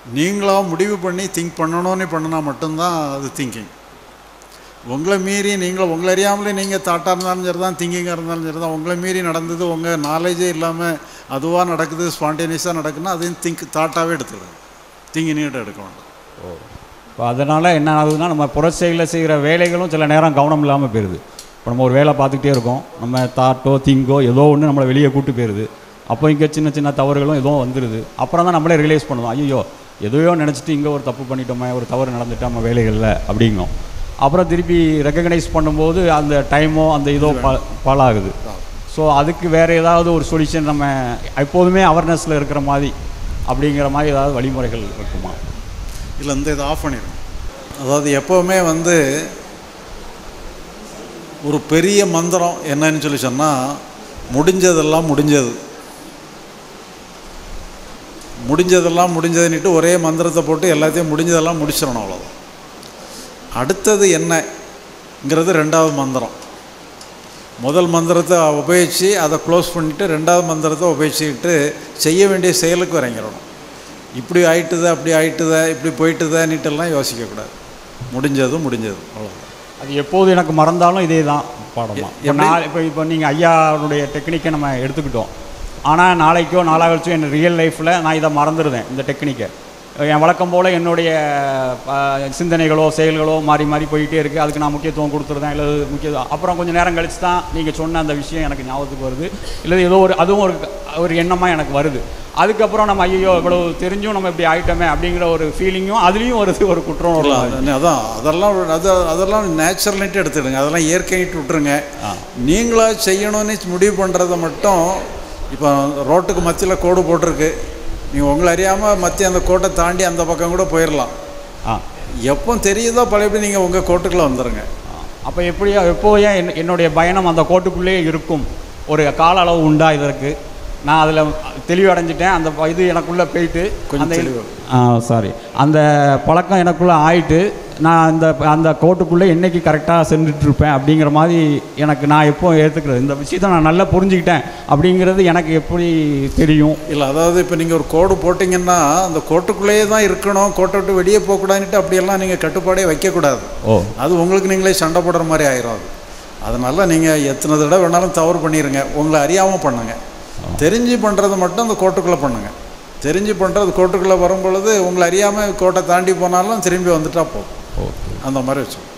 நீங்களாக முடிவு பண்ணி திங்க் பண்ணணும்னு பண்ணினா மட்டும்தான் அது திங்கிங் உங்களை மீறி நீங்கள் உங்களை அறியாமலே நீங்கள் தாட்டாக இருந்தாலும் சரி தான் திங்கிங்காக இருந்தாலும் சரி தான் உங்களை மீறி நடந்தது உங்கள் நாலேஜே இல்லாமல் அதுவாக நடக்குது ஸ்பான்டேனியஸாக நடக்குன்னா அதையும் திங்க் தாட்டாகவே எடுத்துடுங்க திங்கினிகிட்ட எடுக்க வேண்டாம் இப்போ அதனால் என்ன ஆகுதுன்னா நம்ம புறச்செயலில் செய்கிற வேலைகளும் சில நேரம் கவனம் இல்லாமல் போயிடுது இப்போ நம்ம ஒரு வேலை பார்த்துக்கிட்டே இருக்கோம் நம்ம தாட்டோ திங்கோ ஏதோ ஒன்று நம்மளை வெளியே கூட்டு போயிடுது அப்போ இங்கே சின்ன சின்ன தவறுகளும் ஏதோ வந்துடுது அப்புறம் தான் நம்மளே ரியலைஸ் பண்ணுவோம் ஐயோ எதையோ நினச்சிட்டு இங்கே ஒரு தப்பு பண்ணிட்டோமே ஒரு தவறு நடந்துட்டா நம்ம வேலைகளில் அப்படிங்கும் அப்புறம் திருப்பி ரெக்கக்னைஸ் பண்ணும்போது அந்த டைமோ அந்த இதோ பா பாழாகுது ஸோ அதுக்கு வேறு ஏதாவது ஒரு சொல்யூஷன் நம்ம எப்போதுமே அவேர்னஸில் இருக்கிற மாதிரி அப்படிங்கிற மாதிரி ஏதாவது வழிமுறைகள் இருக்குமா இல்லை இந்த இதை ஆஃப் பண்ணிடுங்க அதாவது எப்போவுமே வந்து ஒரு பெரிய மந்திரம் என்னன்னு சொல்லி சொன்னால் முடிஞ்சதெல்லாம் முடிஞ்சது முடிஞ்சதெல்லாம் முடிஞ்சதுன்னுட்டு ஒரே மந்திரத்தை போட்டு எல்லாத்தையும் முடிஞ்சதெல்லாம் முடிச்சிடணும் அவ்வளோதான் அடுத்தது என்னங்கிறது ரெண்டாவது மந்திரம் முதல் மந்திரத்தை உபயோகித்து அதை க்ளோஸ் பண்ணிவிட்டு ரெண்டாவது மந்திரத்தை உபயோகிச்சுக்கிட்டு செய்ய வேண்டிய செயலுக்கு இறங்கிடணும் இப்படி ஆயிட்டுதா அப்படி ஆயிட்டுதா இப்படி போயிட்டுதான்னுட்டெல்லாம் யோசிக்கக்கூடாது முடிஞ்சது முடிஞ்சது அவ்வளோதான் அது எப்போது எனக்கு மறந்தாலும் இதே தான் பாடமா இப்போ நான் இப்போ இப்போ நீங்கள் ஐயாவுடைய டெக்னிக்கை நம்ம எடுத்துக்கிட்டோம் ஆனால் நாளைக்கோ நாளாகச்சோ என் ரியல் லைஃப்பில் நான் இதை மறந்துடுவேன் இந்த டெக்னிக்கை என் வழக்கம் போல் என்னுடைய அஹ், சிந்தனைகளோ செயல்களோ மாறி மாறி போயிட்டே இருக்குது அதுக்கு நான் முக்கியத்துவம் கொடுத்துருந்தேன் இல்லை முக்கிய அப்புறம் கொஞ்சம் நேரம் கழிச்சு தான் நீங்கள் சொன்ன அந்த விஷயம் எனக்கு ஞாபகத்துக்கு வருது இல்லை ஏதோ ஒரு அதுவும் ஒரு ஒரு எண்ணமாக எனக்கு வருது அதுக்கப்புறம் நம்ம ஐயோ இவ்வளவு தெரிஞ்சும் நம்ம இப்படி ஆயிட்டோமே அப்படிங்கிற ஒரு ஃபீலிங்கும் அதுலேயும் வருது ஒரு குற்றம் இல்லை, வருது அது- அதான் அதெல்லாம் அது அதெல்லாம் நேச்சுரல்ட்டு எடுத்துடுங்க அதெல்லாம் இயற்கைட்டு விட்டுருங்க நீங்களா செய்யணும்னு முடிவு பண்ணுறத மட்டும் இப்போ ரோட்டுக்கு மத்தியில் கோடு போட்டிருக்கு நீங்கள் உங்களை அறியாமல் மத்திய அந்த கோட்டை தாண்டி அந்த பக்கம் கூட போயிடலாம் ஆ எப்போ தெரியுதோ பழையபடி நீங்கள் உங்கள் கோட்டுக்குள்ளே வந்துடுங்க அப்போ எப்படி எப்போ ஏன் என் என்னுடைய பயணம் அந்த கோட்டுக்குள்ளேயே இருக்கும் ஒரு கால அளவு உண்டா இதற்கு நான் அதில் தெளிவடைஞ்சிட்டேன் அந்த ப- இது எனக்குள்ளே போயிட்டு கொஞ்சம் அந்த தெளிவா. ஆ சாரி அந்த பழக்கம் எனக்குள்ளே ஆயிட்டு நான் அந்த அந்த கோட்டுக்குள்ளே என்னைக்கு கரெக்டாக சென்றுட்டு இருப்பேன் அப்படிங்கிற மாதிரி எனக்கு நான் எப்போ ஏற்றுக்கிறது இந்த விஷயத்தை நான் நல்லா புரிஞ்சுக்கிட்டேன் அப்படிங்கிறது எனக்கு எப்படி தெரியும் இல்லை அதாவது இப்போ நீங்கள் ஒரு கோடு போட்டிங்கன்னா அந்த கோட்டுக்குள்ளேயே தான் இருக்கணும் கோட்டை விட்டு வெளியே போகக்கூடாதுன்ட்டு அப்படியெல்லாம் நீங்கள் கட்டுப்பாடே வைக்கக்கூடாது ஓ அது உங்களுக்கு நீங்களே சண்டை போடுற மாதிரி ஆயிரும் அது அதனால் நீங்கள் எத்தனை தடவை வேணாலும் தவறு பண்ணிடுங்க உங்களை அறியாமல் பண்ணுங்க தெரிஞ்சு பண்ணுறது மட்டும் அந்த கோட்டுக்குள்ளே பண்ணுங்க தெரிஞ்சு பண்ணுறது கோட்டுக்குள்ளே வரும் பொழுது உங்களை அறியாமல் கோட்டை தாண்டி போனாலும் திரும்பி வந்துட்டா போதும் ஓகே அந்த மாதிரி வச்சு